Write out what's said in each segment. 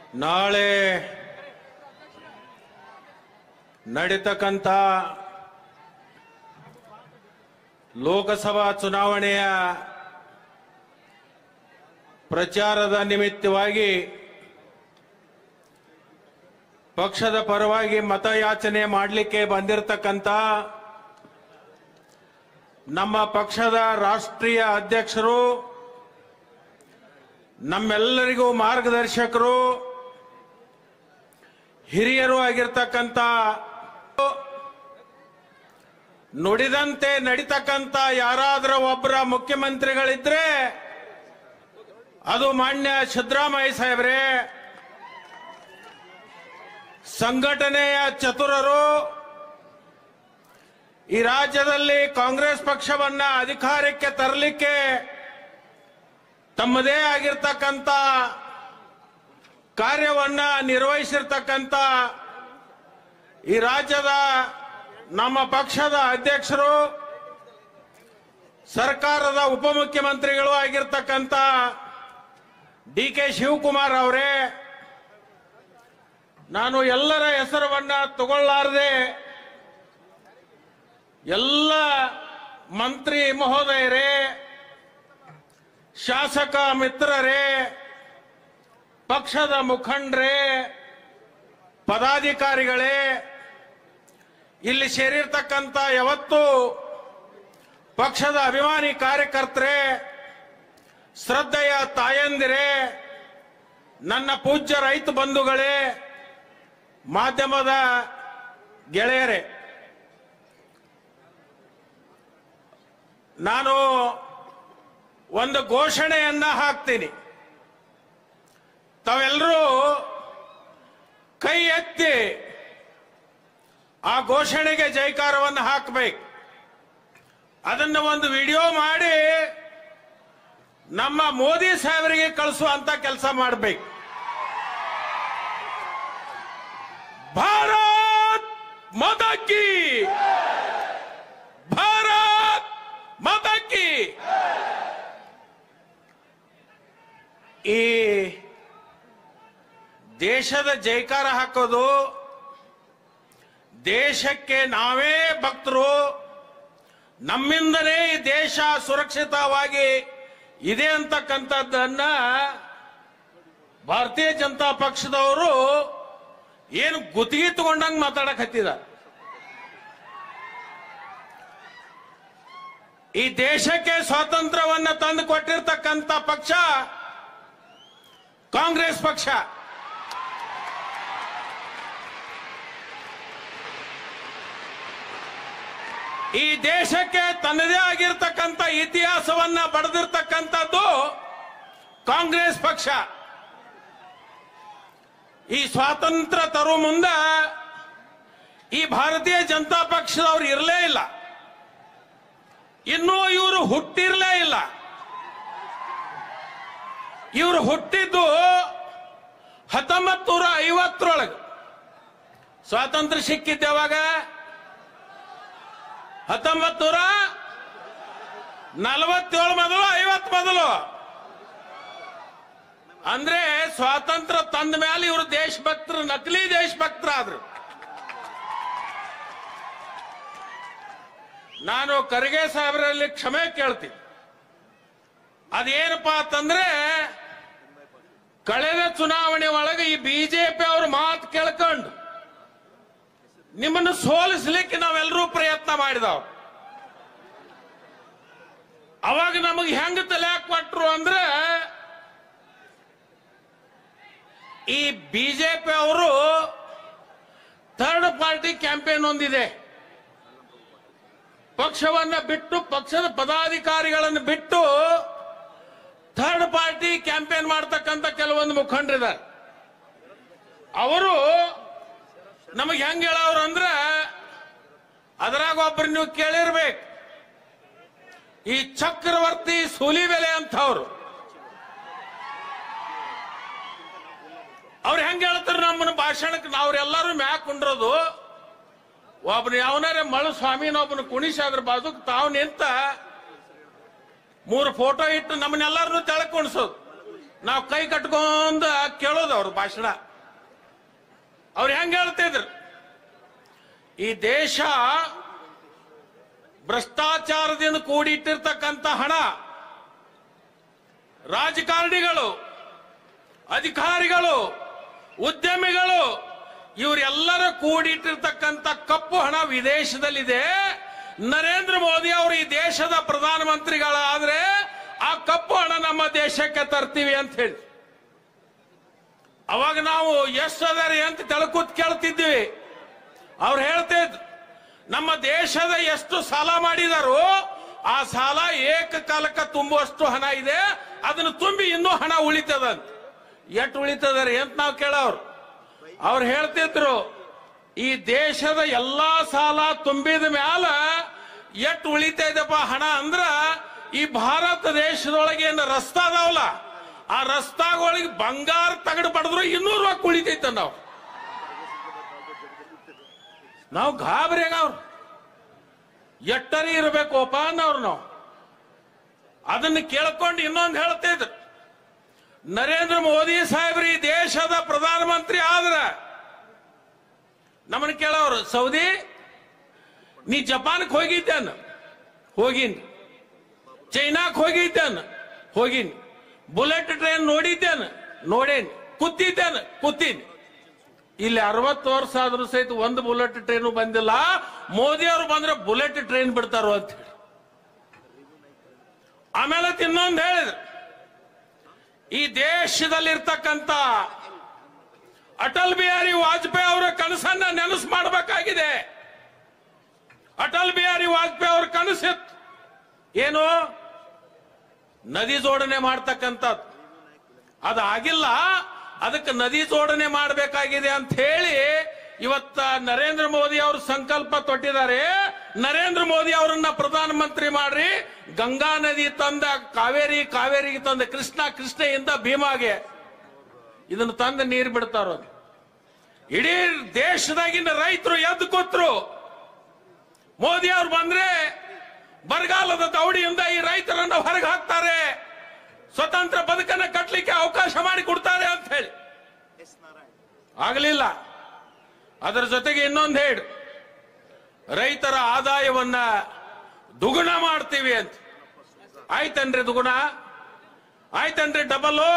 ನಾಳೆ ನಡೀತಕ್ಕಂಥ ಲೋಕಸಭಾ ಚುನಾವಣೆಯ ಪ್ರಚಾರದ ನಿಮಿತ್ತವಾಗಿ ಪಕ್ಷದ ಪರವಾಗಿ ಮತಯಾಚನೆ ಮಾಡಲಿಕ್ಕೆ ಬಂದಿರತಕ್ಕಂಥ ನಮ್ಮ ಪಕ್ಷದ ರಾಷ್ಟ್ರೀಯ ಅಧ್ಯಕ್ಷರು ನಮ್ಮೆಲ್ಲರಿಗೂ ಮಾರ್ಗದರ್ಶಕರು ಹಿರಿಯರು ಆಗಿರ್ತಕ್ಕಂಥ ನುಡಿದಂತೆ ನಡೀತಕ್ಕಂಥ ಯಾರಾದರೂ ಒಬ್ಬರ ಮುಖ್ಯಮಂತ್ರಿಗಳಿದ್ರೆ ಅದು ಮಾನ್ಯ ಸಿದ್ದರಾಮಯ್ಯ ಸಾಹೇಬ್ರೆ ಸಂಘಟನೆಯ ಚತುರರು ಈ ರಾಜ್ಯದಲ್ಲಿ ಕಾಂಗ್ರೆಸ್ ಪಕ್ಷವನ್ನ ಅಧಿಕಾರಕ್ಕೆ ತರಲಿಕ್ಕೆ ತಮ್ಮದೇ ಆಗಿರ್ತಕ್ಕಂಥ ಕಾರ್ಯವನ್ನ ನಿರ್ವಹಿಸಿರ್ತಕ್ಕಂಥ ಈ ರಾಜ್ಯದ ನಮ್ಮ ಪಕ್ಷದ ಅಧ್ಯಕ್ಷರು ಸರ್ಕಾರದ ಉಪಮುಖ್ಯಮಂತ್ರಿಗಳು ಆಗಿರ್ತಕ್ಕಂಥ ಡಿ ಕೆ ಶಿವಕುಮಾರ್ ಅವರೇ ನಾನು ಎಲ್ಲರ ಹೆಸರನ್ನ ತಗೊಳ್ಳಾರದೆ ಎಲ್ಲ ಮಂತ್ರಿ ಮಹೋದಯರೇ ಶಾಸಕ ಮಿತ್ರರೇ ಪಕ್ಷದ ಮುಖಂಡರೇ ಪದಾಧಿಕಾರಿಗಳೇ ಇಲ್ಲಿ ಸೇರಿರ್ತಕ್ಕಂಥ ಯಾವತ್ತು ಪಕ್ಷದ ಅಭಿಮಾನಿ ಕಾರ್ಯಕರ್ತರೇ ಶ್ರದ್ಧೆಯ ತಾಯಂದಿರೇ ನನ್ನ ಪೂಜ್ಯ ರೈತ ಬಂಧುಗಳೇ ಮಾಧ್ಯಮದ ಗೆಳೆಯರೇ ನಾನು ಒಂದು ಘೋಷಣೆಯನ್ನ ಹಾಕ್ತೀನಿ ತಾವೆಲ್ಲರೂ ಕೈ ಎತ್ತಿ ಆ ಘೋಷಣೆಗೆ ಜೈಕಾರವನ್ನು ಹಾಕಬೇಕು ಅದನ್ನ ಒಂದು ವಿಡಿಯೋ ಮಾಡಿ ನಮ್ಮ ಮೋದಿ ಸಾಹೇಬರಿಗೆ ಕಳಿಸುವಂತ ಕೆಲಸ ಮಾಡಬೇಕು ಭಾರತ್ ಮದಕಿ ಭಾರತ್ ಮದಕಿ ಈ ದೇಶದ ಜೈಕಾರ ಹಾಕೋದು ದೇಶಕ್ಕೆ ನಾವೇ ಭಕ್ತರು ನಮ್ಮಿಂದಲೇ ಈ ದೇಶ ಸುರಕ್ಷಿತವಾಗಿ ಇದೆ ಅಂತಕ್ಕಂಥದ್ದನ್ನ ಭಾರತೀಯ ಜನತಾ ಪಕ್ಷದವರು ಏನು ಗುತ್ತಿಗೆ ತಗೊಂಡಂಗೆ ಮಾತಾಡಕ್ ಹತ್ತಿದ ಈ ದೇಶಕ್ಕೆ ಸ್ವಾತಂತ್ರ್ಯವನ್ನ ತಂದು ಕೊಟ್ಟಿರ್ತಕ್ಕಂಥ ಪಕ್ಷ ಕಾಂಗ್ರೆಸ್ ಪಕ್ಷ ಈ ದೇಶಕ್ಕೆ ತನ್ನದೇ ಆಗಿರ್ತಕ್ಕಂಥ ಇತಿಹಾಸವನ್ನ ಬರೆದಿರ್ತಕ್ಕಂಥದ್ದು ಕಾಂಗ್ರೆಸ್ ಪಕ್ಷ ಈ ಸ್ವಾತಂತ್ರ್ಯ ತರೋ ಮುಂದ ಈ ಭಾರತೀಯ ಜನತಾ ಪಕ್ಷದವ್ರು ಇರಲೇ ಇಲ್ಲ ಇನ್ನೂ ಇವರು ಹುಟ್ಟಿರ್ಲೇ ಇಲ್ಲ ಇವರು ಹುಟ್ಟಿದ್ದು ಹತ್ತೊಂಬತ್ತು ನೂರ ಐವತ್ತರೊಳಗೆ ಸ್ವಾತಂತ್ರ್ಯ ಸಿಕ್ಕಿದ್ದೆ ಯಾವಾಗ ಹತ್ತೊಂಬತ್ತು ನೂರ ನಲವತ್ತೇಳು ಮೊದಲು ಐವತ್ತು ಮೊದಲು ಅಂದ್ರೆ ಸ್ವಾತಂತ್ರ್ಯ ತಂದ ಮೇಲೆ ಇವರು ದೇಶಭಕ್ತರು ನಕಲಿ ದೇಶಭಕ್ತರಾದ್ರು ನಾನು ಖರ್ಗೆ ಸಾಹೇಬರಲ್ಲಿ ಕ್ಷಮೆ ಕೇಳ್ತೀನಿ ಅದೇನಪ್ಪಾ ಅಂತಂದ್ರೆ ಕಳೆದ ಚುನಾವಣೆ ಒಳಗೆ ಈ ಬಿಜೆಪಿ ಅವ್ರ ಮಾತು ಕೇಳ್ಕೊಂಡು ನಿಮ್ಮನ್ನು ಸೋಲಿಸ್ಲಿಕ್ಕೆ ನಾವೆಲ್ಲರೂ ಪ್ರಯತ್ನ ಮಾಡಿದವ ಅವಾಗ ನಮಗೆ ಹೆಂಗ ತಲೆ ಕೊಟ್ರು ಅಂದ್ರೆ ಈ ಬಿಜೆಪಿ ಅವರು ಥರ್ಡ್ ಪಾರ್ಟಿ ಕ್ಯಾಂಪೇನ್ ಒಂದಿದೆ ಪಕ್ಷವನ್ನ ಬಿಟ್ಟು ಪಕ್ಷದ ಪದಾಧಿಕಾರಿಗಳನ್ನು ಬಿಟ್ಟು ಥರ್ಡ್ ಪಾರ್ಟಿ ಕ್ಯಾಂಪೇನ್ ಮಾಡ್ತಕ್ಕಂಥ ಕೆಲವೊಂದು ಮುಖಂಡರಿದ್ದಾರೆ ಅವರು ನಮಗೆ ಹೆಂಗ್ ಹೇಳವ್ರು ಅಂದ್ರೆ ಅದ್ರಾಗ ಒಬ್ರು ನೀವು ಕೇಳಿರ್ಬೇಕು ಈ ಚಕ್ರವರ್ತಿ ಸೂಲಿಬೆಲೆ ಅಂತವ್ರು ಅವ್ರು ಹೆಂಗ್ ಹೇಳ್ತಾರೆ ನಮ್ಮನ್ನ ಭಾಷಣಕ್ಕೆ ನಾವ್ರೆಲ್ಲರೂ ಮ್ಯಾಕ್ ಕುಂಡ್ರೋದು ಒಬ್ನು ಯಾವನಾರ ಮಳು ಸ್ವಾಮಿನ ಒಬ್ಬನ ಕುಣಿಸಿ ಅದ್ರ ಬಾಜುಕ್ ತಾವ್ ನಿಂತ ಮೂರು ಫೋಟೋ ಇಟ್ಟು ನಮ್ಮನ್ನೆಲ್ಲರನ್ನು ತೆಳಕ್ ಕುಣಿಸೋದು ನಾವು ಕೈ ಕಟ್ಕೊಂಡ್ ಕೇಳೋದು ಅವ್ರ ಭಾಷಣ ಅವ್ರು ಹೆಂಗ್ ಹೇಳ್ತಿದ್ರು ಈ ದೇಶ ಭ್ರಷ್ಟಾಚಾರದಿಂದ ಕೂಡಿಟ್ಟಿರ್ತಕ್ಕಂಥ ಹಣ ರಾಜಕಾರಣಿಗಳು ಅಧಿಕಾರಿಗಳು ಉದ್ಯಮಿಗಳು ಇವರೆಲ್ಲರ ಕೂಡಿಟ್ಟಿರ್ತಕ್ಕಂಥ ಕಪ್ಪು ಹಣ ವಿದೇಶದಲ್ಲಿದೆ ನರೇಂದ್ರ ಮೋದಿ ಅವರು ಈ ದೇಶದ ಪ್ರಧಾನಮಂತ್ರಿಗಳಾದ್ರೆ ಆ ಕಪ್ಪು ಹಣ ನಮ್ಮ ದೇಶಕ್ಕೆ ತರ್ತೀವಿ ಅಂತ ಹೇಳಿ ಅವಾಗ ನಾವು ಎಷ್ಟು ಅದರಿ ಅಂತ ತೆಳಕೂತ್ ಕೇಳ್ತಿದ್ವಿ ಅವ್ರು ಹೇಳ್ತಿದ್ರು ನಮ್ಮ ದೇಶದ ಎಷ್ಟು ಸಾಲ ಮಾಡಿದಾರೋ ಆ ಸಾಲ ಏಕಕಾಲಕ್ಕೆ ತುಂಬುವಷ್ಟು ಹಣ ಇದೆ ಅದನ್ನು ತುಂಬಿ ಇನ್ನೂ ಹಣ ಉಳಿತದಂತ ಎಷ್ಟು ಉಳಿತದರಿ ಅಂತ ನಾವು ಕೇಳೋರು ಅವ್ರು ಹೇಳ್ತಿದ್ರು ಈ ದೇಶದ ಎಲ್ಲಾ ಸಾಲ ತುಂಬಿದ ಮ್ಯಾಲ ಎಷ್ಟು ಉಳಿತಾ ಇದೆಪ್ಪ ಹಣ ಅಂದ್ರ ಈ ಭಾರತ ದೇಶದೊಳಗೆ ಏನು ರಸ್ತಾ ಅದಾವಲ್ಲ ಆ ರಸ್ತಾಗೊಳಗೆ ಬಂಗಾರ ತಗಡು ಪಡೆದ್ರು ಇನ್ನೂರು ರೂಪಾಯಿ ಉಳಿತೈತ ನಾವು ನಾವು ಗಾಬರಿಯಾಗ ಅವ್ರು ಎಟ್ಟರಿ ಇರಬೇಕು ಒಪ್ಪ ಅನ್ನೋರು ನಾವು ಅದನ್ನು ಕೇಳ್ಕೊಂಡು ಇನ್ನೊಂದು ಹೇಳ್ತಿದ್ರು ನರೇಂದ್ರ ಮೋದಿ ಸಾಹೇಬ್ರು ಈ ದೇಶದ ಪ್ರಧಾನಮಂತ್ರಿ ಆದ್ರ ನಮ್ಮನ್ನ ಕೇಳೋರು ಸೌದಿ ನೀ ಜಪಾನ್ಗೆ ಹೋಗಿದ್ದೇನ ಹೋಗಿನ್ ಚೈನಾಕ್ ಹೋಗಿದ್ದೇನ ಹೋಗಿನ್ ಬುಲೆಟ್ ಟ್ರೈನ್ ನೋಡಿದ್ದೇನ ನೋಡೇನ್ ಕೂತಿದ್ದೇನ ಕೂತೀನಿ ಇಲ್ಲಿ ಅರವತ್ತು ವರ್ಷ ಆದ್ರೂ ಸಹಿತ ಒಂದು ಬುಲೆಟ್ ಟ್ರೈನು ಬಂದಿಲ್ಲ ಮೋದಿ ಅವರು ಬಂದ್ರೆ ಬುಲೆಟ್ ಟ್ರೈನ್ ಬಿಡ್ತಾರೋ ಅಂತ ಹೇಳಿ ಆಮೇಲೆ ಇನ್ನೊಂದು ಹೇಳಿದ್ರು ಈ ದೇಶದಲ್ಲಿರ್ತಕ್ಕಂಥ ಅಟಲ್ ಬಿಹಾರಿ ವಾಜಪೇಯಿ ಅವರ ಕನಸನ್ನ ನೆನಸು ಮಾಡಬೇಕಾಗಿದೆ ಅಟಲ್ ಬಿಹಾರಿ ವಾಜಪೇಯಿ ಅವರ ಕನಸಿತ್ತು ಏನು ನದಿ ಜೋಡಣೆ ಮಾಡ್ತಕ್ಕಂಥದ್ದು ಅದು ಆಗಿಲ್ಲ ಅದಕ್ಕೆ ನದಿ ಜೋಡಣೆ ಮಾಡಬೇಕಾಗಿದೆ ಅಂತ ಹೇಳಿ ಇವತ್ತ ನರೇಂದ್ರ ಮೋದಿ ಅವರು ಸಂಕಲ್ಪ ತೊಟ್ಟಿದ್ದಾರೆ ನರೇಂದ್ರ ಮೋದಿ ಅವರನ್ನ ಪ್ರಧಾನಮಂತ್ರಿ ಮಾಡ್ರಿ ಗಂಗಾ ನದಿ ತಂದ ಕಾವೇರಿ ಕಾವೇರಿಗೆ ತಂದ ಕೃಷ್ಣ ಕೃಷ್ಣೆಯಿಂದ ಭೀಮಾಗೆ ಇದನ್ನು ತಂದು ನೀರು ಬಿಡ್ತಾರ ಇಡೀ ದೇಶದಾಗಿನ ರೈತರು ಎದ್ದು ಕೂತ್ರು ಮೋದಿ ಅವ್ರು ಬಂದ್ರೆ ಬರಗಾಲದ ದೌಡಿಯಿಂದ ಈ ರೈತರನ್ನ ಹೊರಗೆ ಹಾಕ್ತಾರೆ ಸ್ವತಂತ್ರ ಬದುಕನ್ನ ಕಟ್ಟಲಿಕ್ಕೆ ಅವಕಾಶ ಮಾಡಿ ಕೊಡ್ತಾರೆ ಅಂತ ಹೇಳಿ ಆಗಲಿಲ್ಲ ಅದರ ಜೊತೆಗೆ ಇನ್ನೊಂದು ಹೇಳು ರೈತರ ಆದಾಯವನ್ನ ದುಗುಣ ಮಾಡ್ತೀವಿ ಅಂತ ಆಯ್ತನ್ರಿ ದುಗುಣ ಆಯ್ತನ್ರಿ ಡಬಲ್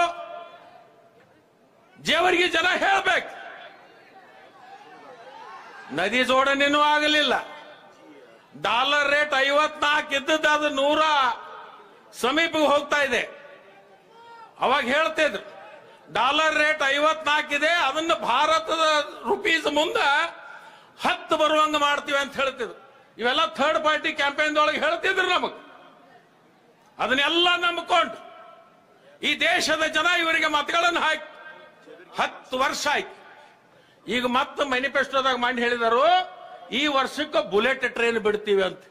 ಜೇವರಿಗೆ ಜನ ಹೇಳ್ಬೇಕು ನದಿ ಜೋಡಣೆನೂ ಆಗಲಿಲ್ಲ ಡಾಲರ್ ರೇಟ್ ಐವತ್ನಾಲ್ಕು ಇದ್ದದ್ದು ಅದು ನೂರ ಸಮೀಪಕ್ಕೆ ಹೋಗ್ತಾ ಇದೆ ಅವಾಗ ಹೇಳ್ತಿದ್ರು ಡಾಲರ್ ರೇಟ್ ಐವತ್ನಾಲ್ಕಿದೆ ಅದನ್ನ ಭಾರತದ ರುಪೀಸ್ ಮುಂದೆ ಹತ್ತು ಬರುವಂಗ ಮಾಡ್ತೀವಿ ಅಂತ ಹೇಳ್ತಿದ್ರು ಇವೆಲ್ಲ ಥರ್ಡ್ ಪಾರ್ಟಿ ಕ್ಯಾಂಪೇನ್ ಒಳಗೆ ಹೇಳ್ತಿದ್ರು ನಮಗ್ ಅದನ್ನೆಲ್ಲ ನಂಬಿಕೊಂಡು ಈ ದೇಶದ ಜನ ಇವರಿಗೆ ಮತಗಳನ್ನು ಹಾಕಿ ಹತ್ತು ವರ್ಷ ಆಯ್ತು ಈಗ ಮತ್ತೆ ಮ್ಯಾನಿಫೆಸ್ಟೋದಾಗ ಮಾಡಿ ಹೇಳಿದರು ಈ ವರ್ಷಕ್ಕೆ ಬುಲೆಟ್ ಟ್ರೈನ್ ಬಿಡ್ತೀವಿ ಅಂತ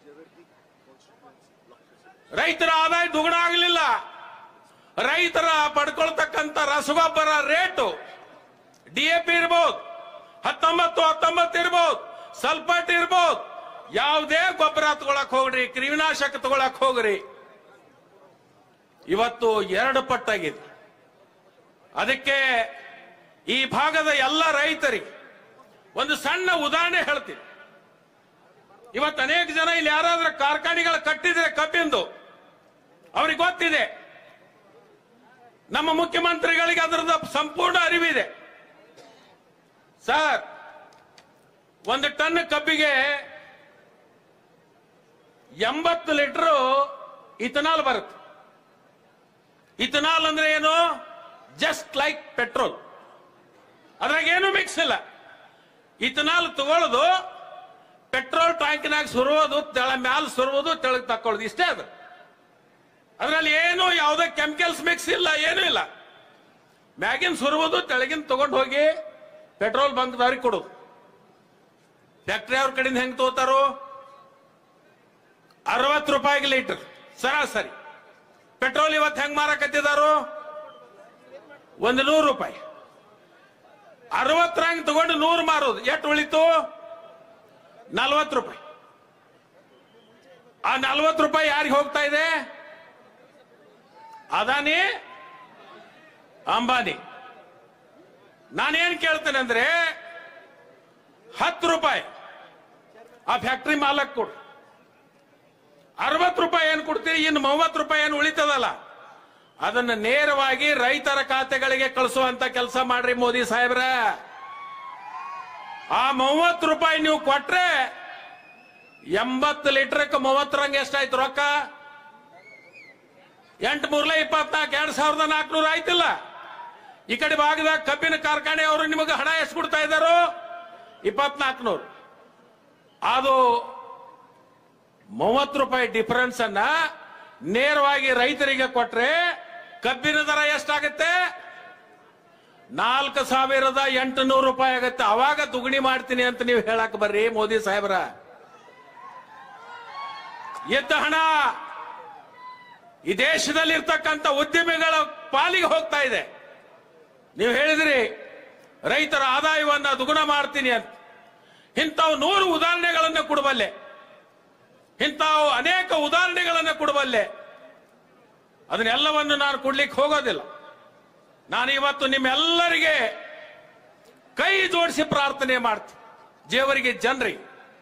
ರೈತರ ಆದಾಯ ದುಗುಣ ಆಗಲಿಲ್ಲ ರೈತರ ಪಡ್ಕೊಳ್ತಕ್ಕಂಥ ರಸಗೊಬ್ಬರ ರೇಟು ಡಿಎಪಿ ಇರ್ಬೋದು ಹತ್ತೊಂಬತ್ತು ಹತ್ತೊಂಬತ್ತು ಇರ್ಬೋದು ಸಲ್ಫಟ್ ಇರ್ಬೋದು ಯಾವುದೇ ಗೊಬ್ಬರ ತಗೊಳಕ್ ಹೋಗ್ರಿ ಕ್ರಿಮಿನಾಶಕ ತಗೊಳಕ್ ಹೋಗ್ರಿ ಇವತ್ತು ಎರಡು ಪಟ್ಟಾಗಿದೆ ಅದಕ್ಕೆ ಈ ಭಾಗದ ಎಲ್ಲ ರೈತರಿಗೆ ಒಂದು ಸಣ್ಣ ಉದಾಹರಣೆ ಹೇಳ್ತೀನಿ ಇವತ್ತು ಅನೇಕ ಜನ ಇಲ್ಲಿ ಯಾರಾದ್ರೂ ಕಾರ್ಖಾನೆಗಳು ಕಟ್ಟಿದ್ರೆ ಕಬ್ಬಿಂದು ಅವ್ರಿಗೆ ಗೊತ್ತಿದೆ ನಮ್ಮ ಮುಖ್ಯಮಂತ್ರಿಗಳಿಗೆ ಅದರದ ಸಂಪೂರ್ಣ ಅರಿವಿದೆ ಸರ್ ಒಂದು ಟನ್ ಕಬ್ಬಿಗೆ ಎಂಬತ್ತು ಲೀಟರ್ ಇಥನಾಲ್ ಬರುತ್ತೆ ಇಥನಾಲ್ ಅಂದ್ರೆ ಏನು ಜಸ್ಟ್ ಲೈಕ್ ಪೆಟ್ರೋಲ್ ಅದ್ರಾಗ ಏನು ಮಿಕ್ಸ್ ಇಲ್ಲ ಇಥನಾಲ್ ತಗೊಳ್ಳೋದು ಪೆಟ್ರೋಲ್ ಟ್ಯಾಂಕ್ನಾಗ ಸುರುವುದು ತೆಳ ಮ್ಯಾಲ ಸುರುವುದು ತೆಳಗ್ ತಕ್ಕೊಳ್ಳೋದು ಇಷ್ಟೇ ಅದು ಅದರಲ್ಲಿ ಏನು ಯಾವುದೇ ಕೆಮಿಕಲ್ಸ್ ಮಿಕ್ಸ್ ಇಲ್ಲ ಏನೂ ಇಲ್ಲ ಮ್ಯಾಗಿನ್ ಸುರುವುದು ತೆಳಗಿನ ತಗೊಂಡು ಹೋಗಿ ಪೆಟ್ರೋಲ್ ಬಂಕ್ದವ್ರಿಗೆ ಕೊಡೋದು ಫ್ಯಾಕ್ಟ್ರಿ ಅವ್ರ ಕಡೆಯಿಂದ ಹೆಂಗ್ ತಗೋತಾರೋ ಅರವತ್ತು ರೂಪಾಯಿಗೆ ಲೀಟರ್ ಸರಾಸರಿ ಪೆಟ್ರೋಲ್ ಇವತ್ತು ಹೆಂಗ್ ಮಾರಕತ್ತಿದಾರೋ ಒಂದು ನೂರು ರೂಪಾಯಿ ಅರವತ್ತರಂಗ್ ತಗೊಂಡು ನೂರು ಮಾರೋದು ಎಷ್ಟು ಉಳಿತು ನಲ್ವತ್ತು ರೂಪಾಯಿ ಆ ನಲ್ವತ್ತು ರೂಪಾಯಿ ಯಾರಿಗೆ ಹೋಗ್ತಾ ಇದೆ ಅದಾನಿ ಅಂಬಾನಿ ನಾನೇನ್ ಕೇಳ್ತೇನೆ ಅಂದ್ರೆ ಹತ್ತು ರೂಪಾಯಿ ಆ ಫ್ಯಾಕ್ಟ್ರಿ ಮಾಲಕ್ ಕೊಡು ಅರವತ್ತು ರೂಪಾಯಿ ಏನು ಕೊಡ್ತೀರಿ ಇನ್ನು ಮೂವತ್ತು ರೂಪಾಯಿ ಏನು ಉಳಿತದಲ್ಲ ಅದನ್ನ ನೇರವಾಗಿ ರೈತರ ಖಾತೆಗಳಿಗೆ ಕಳಿಸುವಂತ ಕೆಲಸ ಮಾಡ್ರಿ ಮೋದಿ ಸಾಹೇಬ್ರ ಆ ಮೂವತ್ತು ರೂಪಾಯಿ ನೀವು ಕೊಟ್ರೆ ಎಂಬತ್ತು ಲೀಟರ್ಕ್ಕೆ ಮೂವತ್ತರಂಗ ಎಷ್ಟಾಯ್ತು ರೊಕ್ಕ ಎಂಟು ಮೂರ್ಲೆ ಇಪ್ಪತ್ನಾಲ್ಕು ಎರಡ್ ಸಾವಿರದ ನಾಲ್ಕುನೂರ ಆಯ್ತಿಲ್ಲ ಈ ಕಡೆ ಭಾಗದಾಗ ಕಬ್ಬಿನ ಕಾರ್ಖಾನೆ ಅವರು ನಿಮಗೆ ಹಣ ಎಷ್ಟು ಕೊಡ್ತಾ ಇದ್ದಾರೋ ಇಪ್ಪತ್ನಾಲ್ಕುನೂರು ಅದು ಮೂವತ್ತು ರೂಪಾಯಿ ಡಿಫರೆನ್ಸ್ ಅನ್ನ ನೇರವಾಗಿ ರೈತರಿಗೆ ಕೊಟ್ರೆ ಕಬ್ಬಿನ ದರ ಎಷ್ಟಾಗುತ್ತೆ ನಾಲ್ಕು ಸಾವಿರದ ಎಂಟುನೂರು ರೂಪಾಯಿ ಆಗುತ್ತೆ ಅವಾಗ ದುಗಣಿ ಮಾಡ್ತೀನಿ ಅಂತ ನೀವು ಹೇಳಕ್ ಬರ್ರಿ ಮೋದಿ ಸಾಹೇಬ್ರ ಎದ್ದ ಹಣ ಈ ದೇಶದಲ್ಲಿರ್ತಕ್ಕಂಥ ಉದ್ಯಮಿಗಳ ಪಾಲಿಗೆ ಹೋಗ್ತಾ ಇದೆ ನೀವು ಹೇಳಿದ್ರಿ ರೈತರ ಆದಾಯವನ್ನ ದುಗುಣ ಮಾಡ್ತೀನಿ ಅಂತ ಇಂಥವು ನೂರು ಉದಾಹರಣೆಗಳನ್ನು ಕೊಡಬಲ್ಲೆ ಇಂಥವು ಅನೇಕ ಉದಾಹರಣೆಗಳನ್ನು ಕೊಡಬಲ್ಲೆ ಅದನ್ನೆಲ್ಲವನ್ನು ನಾನು ಕೊಡ್ಲಿಕ್ಕೆ ಹೋಗೋದಿಲ್ಲ ನಾನು ಇವತ್ತು ನಿಮ್ಮೆಲ್ಲರಿಗೆ ಕೈ ಜೋಡಿಸಿ ಪ್ರಾರ್ಥನೆ ಮಾಡ್ತೀನಿ ದೇವರಿಗೆ ಜನರಿಗೆ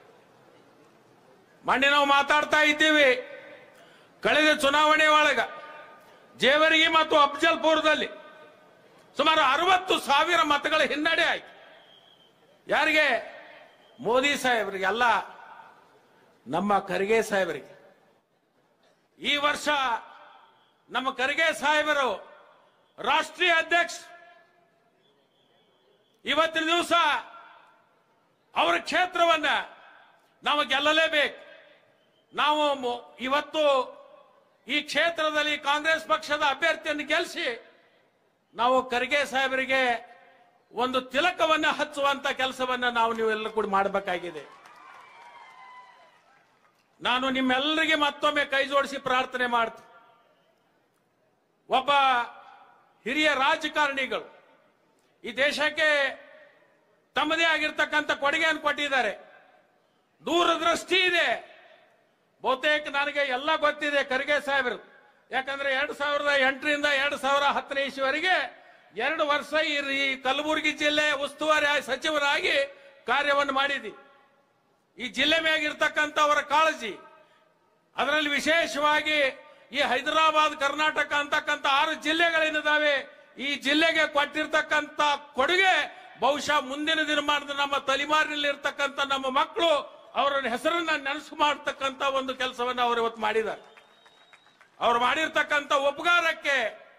ಮೊನ್ನೆ ನಾವು ಮಾತಾಡ್ತಾ ಇದ್ದೀವಿ ಕಳೆದ ಚುನಾವಣೆ ಒಳಗ ಜೇವರಿಗೆ ಮತ್ತು ಅಫ್ಜಲ್ಪುರದಲ್ಲಿ ಸುಮಾರು ಅರವತ್ತು ಸಾವಿರ ಮತಗಳ ಹಿನ್ನಡೆ ಆಯ್ತು ಯಾರಿಗೆ ಮೋದಿ ಸಾಹೇಬರಿಗೆ ಅಲ್ಲ ನಮ್ಮ ಖರ್ಗೆ ಸಾಹೇಬರಿಗೆ ಈ ವರ್ಷ ನಮ್ಮ ಖರ್ಗೆ ಸಾಹೇಬರು ರಾಷ್ಟ್ರೀಯ ಅಧ್ಯಕ್ಷ ಇವತ್ತಿನ ದಿವಸ ಅವರ ಕ್ಷೇತ್ರವನ್ನ ನಾವು ಗೆಲ್ಲಲೇಬೇಕು ನಾವು ಮು- ಇವತ್ತು ಈ ಕ್ಷೇತ್ರದಲ್ಲಿ ಕಾಂಗ್ರೆಸ್ ಪಕ್ಷದ ಅಭ್ಯರ್ಥಿಯನ್ನು ಗೆಲ್ಲಿಸಿ ನಾವು ಖರ್ಗೆ ಸಾಹೇಬರಿಗೆ ಒಂದು ತಿಲಕವನ್ನ ಹಚ್ಚುವಂತ ಕೆಲಸವನ್ನ ನಾವು ನೀವೆಲ್ಲ ಕೂಡ ಮಾಡಬೇಕಾಗಿದೆ ನಾನು ನಿಮ್ಮೆಲ್ಲರಿಗೆ ಮತ್ತೊಮ್ಮೆ ಕೈ ಜೋಡಿಸಿ ಪ್ರಾರ್ಥನೆ ಮಾಡ್ತೀನಿ ಒಬ್ಬ ಹಿರಿಯ ರಾಜಕಾರಣಿಗಳು ಈ ದೇಶಕ್ಕೆ ತಮ್ಮದೇ ಆಗಿರ್ತಕ್ಕಂಥ ಕೊಡುಗೆಯನ್ನು ಕೊಟ್ಟಿದ್ದಾರೆ ದೂರದೃಷ್ಟಿ ಇದೆ ಬಹುತೇಕ ನನಗೆ ಎಲ್ಲ ಗೊತ್ತಿದೆ ಖರ್ಗೆ ಸಾಹೇಬರು ಯಾಕಂದ್ರೆ ಎರಡ್ ಸಾವಿರದ ಎಂಟರಿಂದ ಎರಡ್ ಸಾವಿರ ಹತ್ತನೇ ಇಸ್ವಿವರೆಗೆ ಎರಡು ವರ್ಷ ಈ ಈ ಕಲಬುರಗಿ ಜಿಲ್ಲೆ ಉಸ್ತುವಾರಿ ಆಗಿ ಸಚಿವರಾಗಿ ಕಾರ್ಯವನ್ನು ಮಾಡಿದಿ ಈ ಜಿಲ್ಲೆ ಮೇಗಿರ್ತಕ್ಕಂಥ ಅವರ ಕಾಳಜಿ ಅದರಲ್ಲಿ ವಿಶೇಷವಾಗಿ ಈ ಹೈದರಾಬಾದ್ ಕರ್ನಾಟಕ ಅಂತಕ್ಕಂಥ ಆರು ಜಿಲ್ಲೆಗಳೇನಿದಾವೆ ಈ ಜಿಲ್ಲೆಗೆ ಕೊಟ್ಟಿರ್ತಕ್ಕಂಥ ಕೊಡುಗೆ ಬಹುಶಃ ಮುಂದಿನ ದಿನಮಾನದ ನಮ್ಮ ತಲೆಮಾರಿನಲ್ಲಿ ಇರ್ತಕ್ಕಂಥ ನಮ್ಮ ಮಕ್ಕಳು ಅವರ ಹೆಸರನ್ನ ನೆನಸು ಮಾಡತಕ್ಕಂಥ ಒಂದು ಕೆಲಸವನ್ನ ಅವರು ಇವತ್ತು ಮಾಡಿದ್ದಾರೆ ಅವ್ರು ಮಾಡಿರ್ತಕ್ಕಂಥ ಉಪಕಾರಕ್ಕೆ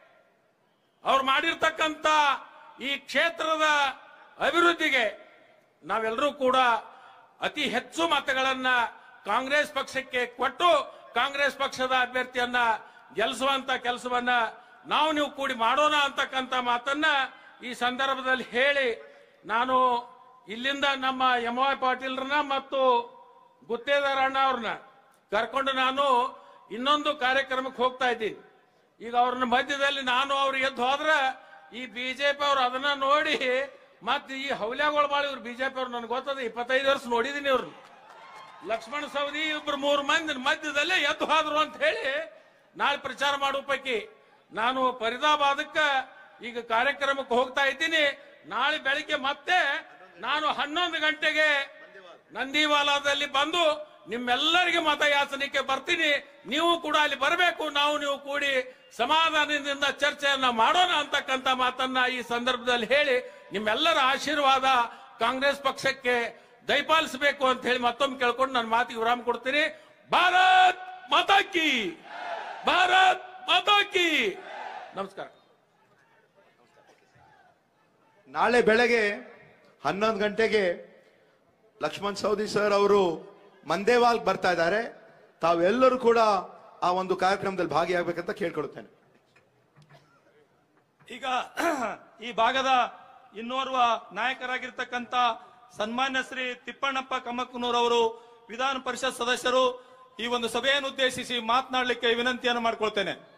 ಅವ್ರು ಮಾಡಿರ್ತಕ್ಕಂಥ ಈ ಕ್ಷೇತ್ರದ ಅಭಿವೃದ್ಧಿಗೆ ನಾವೆಲ್ಲರೂ ಕೂಡ ಅತಿ ಹೆಚ್ಚು ಮತಗಳನ್ನ ಕಾಂಗ್ರೆಸ್ ಪಕ್ಷಕ್ಕೆ ಕೊಟ್ಟು ಕಾಂಗ್ರೆಸ್ ಪಕ್ಷದ ಅಭ್ಯರ್ಥಿಯನ್ನ ಗೆಲ್ಲಿಸುವಂತ ಕೆಲಸವನ್ನ ನಾವು ನೀವು ಕೂಡಿ ಮಾಡೋಣ ಅಂತಕ್ಕಂಥ ಮಾತನ್ನ ಈ ಸಂದರ್ಭದಲ್ಲಿ ಹೇಳಿ ನಾನು ಇಲ್ಲಿಂದ ನಮ್ಮ ಎಂ ವೈ ಪಾಟೀಲ್ರನ್ನ ಮತ್ತು ಗುತ್ತೇದಾರ ಅಣ್ಣ ಅವ್ರನ್ನ ಕರ್ಕೊಂಡು ನಾನು ಇನ್ನೊಂದು ಕಾರ್ಯಕ್ರಮಕ್ಕೆ ಹೋಗ್ತಾ ಇದ್ದೀನಿ ಈಗ ಅವ್ರನ್ನ ಮಧ್ಯದಲ್ಲಿ ನಾನು ಅವ್ರು ಎದ್ದು ಹೋದ್ರ ಈ ಬಿಜೆಪಿ ಅವ್ರು ಅದನ್ನ ನೋಡಿ ಮತ್ತೆ ಈ ಹೌಲ್ಯಾಗಳು ಬಾಳ ಇವ್ರು ಬಿಜೆಪಿ ಅವ್ರು ನನಗೆ ಗೊತ್ತದ ಇಪ್ಪತ್ತೈದು ವರ್ಷ ನೋಡಿದೀನಿ ಇವ್ರನ್ನ ಲಕ್ಷ್ಮಣ ಸವದಿ ಇಬ್ರು ಮೂರು ಮಂದಿ ಮಧ್ಯದಲ್ಲೇ ಎದ್ದು ಹೋದ್ರು ಅಂತ ಹೇಳಿ ನಾಳೆ ಪ್ರಚಾರ ಮಾಡೋ ಪೈಕಿ ನಾನು ಫರೀದಾಬಾದಕ್ಕ ಈಗ ಕಾರ್ಯಕ್ರಮಕ್ಕೆ ಹೋಗ್ತಾ ಇದ್ದೀನಿ ನಾಳೆ ಬೆಳಿಗ್ಗೆ ಮತ್ತೆ ನಾನು ಹನ್ನೊಂದು ಗಂಟೆಗೆ ನಂದಿವಾಲಾದಲ್ಲಿ ಬಂದು ನಿಮ್ಮೆಲ್ಲರಿಗೆ ಮತಯಾಚನೆಗೆ ಬರ್ತೀನಿ ನೀವು ಕೂಡ ಅಲ್ಲಿ ಬರಬೇಕು ನಾವು ನೀವು ಕೂಡಿ ಸಮಾಧಾನದಿಂದ ಚರ್ಚೆಯನ್ನ ಮಾಡೋಣ ಅಂತಕ್ಕಂಥ ಮಾತನ್ನ ಈ ಸಂದರ್ಭದಲ್ಲಿ ಹೇಳಿ ನಿಮ್ಮೆಲ್ಲರ ಆಶೀರ್ವಾದ ಕಾಂಗ್ರೆಸ್ ಪಕ್ಷಕ್ಕೆ ದಯಪಾಲಿಸಬೇಕು ಅಂತ ಹೇಳಿ ಮತ್ತೊಮ್ಮೆ ಕೇಳ್ಕೊಂಡು ನನ್ನ ಮಾತಿಗೆ ವಿರಾಮ ಕೊಡ್ತೀನಿ ಭಾರತ್ ಮಾತಾಕಿ ಭಾರತ್ ಮಾತಾಕಿ ನಮಸ್ಕಾರ ನಾಳೆ ಬೆಳಗ್ಗೆ ಹನ್ನೊಂದು ಗಂಟೆಗೆ ಲಕ್ಷ್ಮಣ್ ಸೌದಿ ಸರ್ ಅವರು ಮಂದೇವಾಲ್ ಬರ್ತಾ ಇದ್ದಾರೆ ತಾವೆಲ್ಲರೂ ಕೂಡ ಆ ಒಂದು ಕಾರ್ಯಕ್ರಮದಲ್ಲಿ ಭಾಗಿಯಾಗಬೇಕಂತ ಕೇಳ್ಕೊಳ್ತೇನೆ ಈಗ ಈ ಭಾಗದ ಇನ್ನೋರ್ವ ನಾಯಕರಾಗಿರ್ತಕ್ಕಂಥ ಸನ್ಮಾನ್ಯ ಶ್ರೀ ತಿಪ್ಪಣ್ಣಪ್ಪ ಕಮ್ಮಕ್ಕನೂರ್ ಅವರು ವಿಧಾನ ಪರಿಷತ್ ಸದಸ್ಯರು ಈ ಒಂದು ಸಭೆಯನ್ನು ಉದ್ದೇಶಿಸಿ ಮಾತನಾಡಲಿಕ್ಕೆ ವಿನಂತಿಯನ್ನು ಮಾಡ್ಕೊಳ್ತೇನೆ